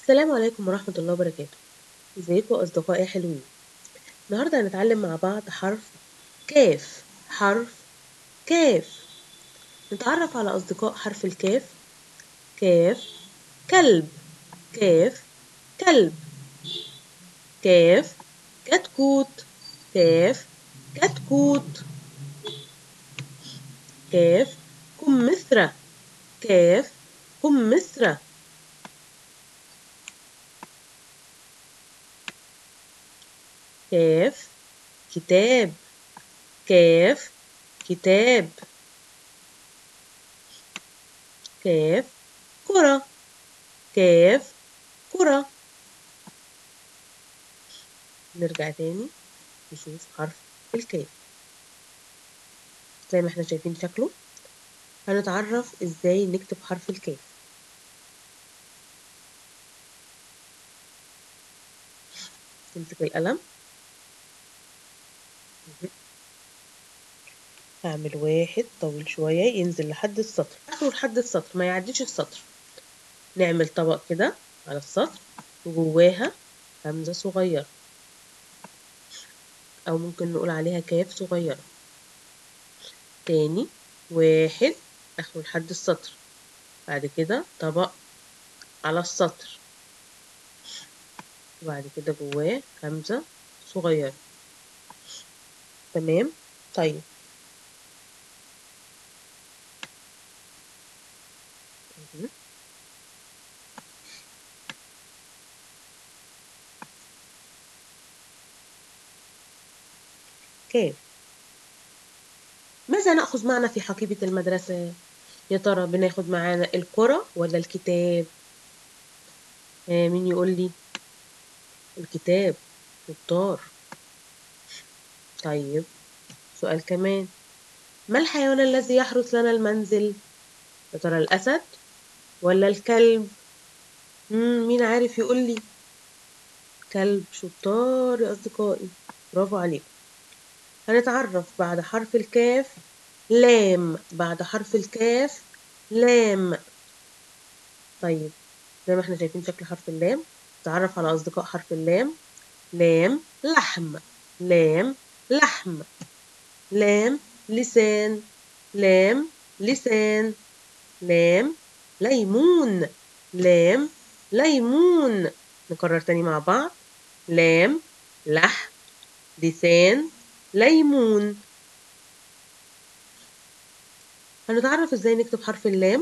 السلام عليكم ورحمة الله وبركاته ازيكم أصدقائي حلوين النهاردة هنتعلم مع بعض حرف كاف حرف كاف نتعرف على أصدقاء حرف الكاف كاف كلب كاف كلب كاف كتكوت كاف كتكوت كاف كمثرى كاف كمثرى كاف كتاب كاف كتاب كاف كرة كاف كرة نرجع تاني نشوف حرف الكاف زي ما احنا شايفين شكله هنتعرف ازاي نكتب حرف الكاف تمسك القلم هعمل واحد طويل شوية ينزل لحد السطر آخره لحد السطر ما يعديش السطر نعمل طبق كده على السطر وجواها همزة صغيرة أو ممكن نقول عليها كاف صغيرة تاني واحد آخره لحد السطر بعد كده طبق على السطر وبعد كده جواه همزة صغيرة تمام طيب كيف ماذا نأخذ معنا في حقيبة المدرسة؟ يا ترى بناخد معانا الكرة ولا الكتاب؟ آه مين يقول لي؟ الكتاب شطار طيب سؤال كمان ما الحيوان الذي يحرس لنا المنزل؟ يا ترى الأسد ولا الكلب؟ مم مين عارف يقول لي؟ كلب شطار يا أصدقائي برافو عليكم هنتعرف بعد حرف الكاف لام بعد حرف الكاف لام طيب زي ما احنا شايفين شكل حرف اللام نتعرف على أصدقاء حرف اللام لام لحم لام لحم لام لسان لام لسان لام ليمون لام ليمون نكرر تاني مع بعض لام لحم لسان ليمون هنتعرف ازاي نكتب حرف اللام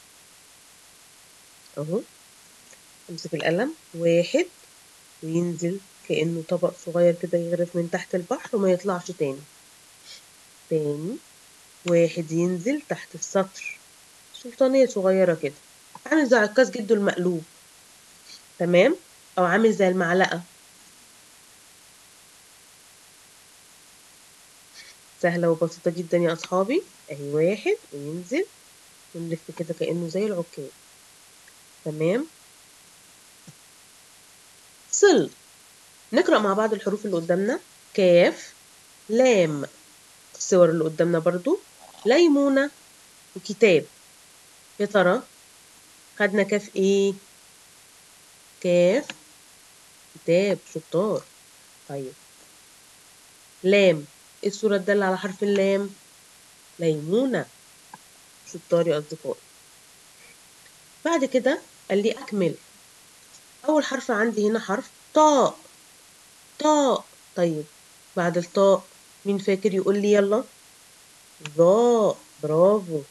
اهو امسك القلم واحد وينزل كأنه طبق صغير كده يغرف من تحت البحر وما يطلعش تاني تاني واحد ينزل تحت السطر سلطانية صغيرة كده عامل زي عكاز جده المقلوب تمام أو عامل زي المعلقة سهلة وبسيطة جدا يا أصحابي أهي واحد وينزل ونلف كده كأنه زي العكاز تمام صل نقرأ مع بعض الحروف اللي قدامنا كاف لام الصور اللي قدامنا برضو ليمونة وكتاب يا ترى خدنا كاف ايه كاف كتاب شطار طيب لام ايه الصورة الدالة على حرف اللام ليمونة شطار يا أصدقائي بعد كده قال لي أكمل أول حرف عندي هنا حرف طاء طاء طيب بعد الطاء مين فاكر يقول لي يلا ظاء برافو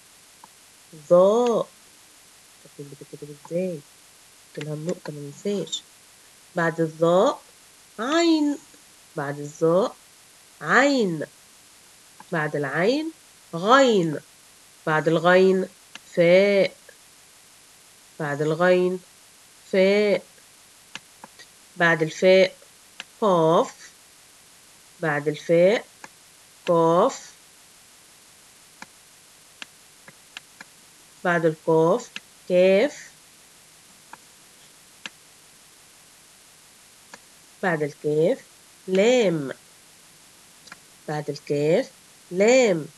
ظاء شوفوا بتكتب ازاي قلت لها النقطة ما ننساش بعد الظاء عين بعد الظاء عين بعد العين غين بعد الغين فاء بعد الغين فاء بعد الفاء قاف بعد الفاء قاف بعد القاف كاف بعد الكاف لام بعد الكاف لام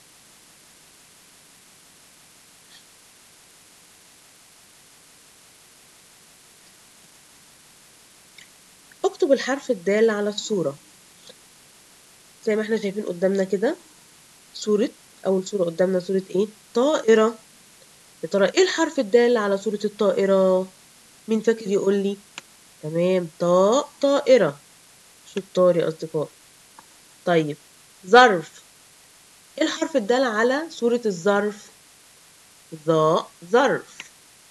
اكتب الحرف الدال على الصورة زي ما احنا شايفين قدامنا كده صورة أول صورة قدامنا صورة ايه؟ طائرة يا ترى ايه الحرف الدال على صورة الطائرة؟ مين فاكر يقول لي؟ تمام طاء طائرة شطار يا أصدقائي طيب ظرف ايه الحرف الدال على صورة الظرف؟ ظاء ظرف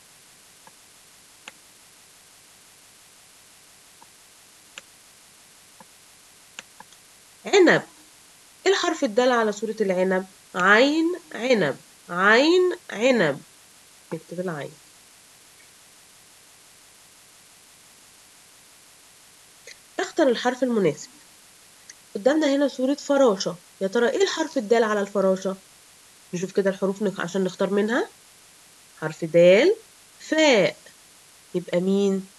عنب ايه الحرف الدال على صورة العنب؟ عين عنب عين عنب نكتب العين اختر الحرف المناسب قدامنا هنا صورة فراشة يا ترى ايه الحرف الدال على الفراشة؟ نشوف كده الحروف نخ... عشان نختار منها حرف دال فاء يبقى مين؟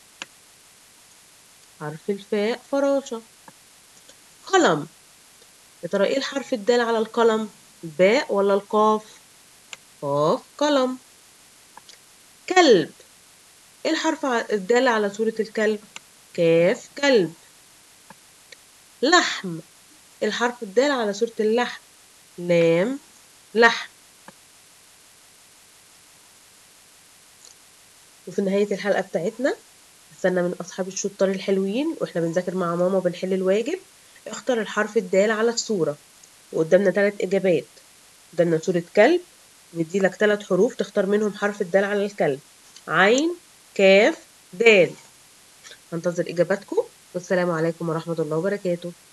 حرف الفاء فراشة قلم يا ترى ايه الحرف الدال على القلم؟ الباء ولا القاف؟ قاف قلم كلب ايه الحرف الدال على صورة الكلب؟ كاف كلب لحم الحرف الدال على صورة اللحم لام لحم وفي نهاية الحلقة بتاعتنا استنى من أصحاب الشطار الحلوين وإحنا بنذاكر مع ماما وبنحل الواجب اختر الحرف الدال على الصورة وقدامنا ثلاث إجابات قدامنا صورة كلب ندي لك ثلاث حروف تختار منهم حرف الدال على الكلب عين كاف دال هنتظر إجاباتكم والسلام عليكم ورحمة الله وبركاته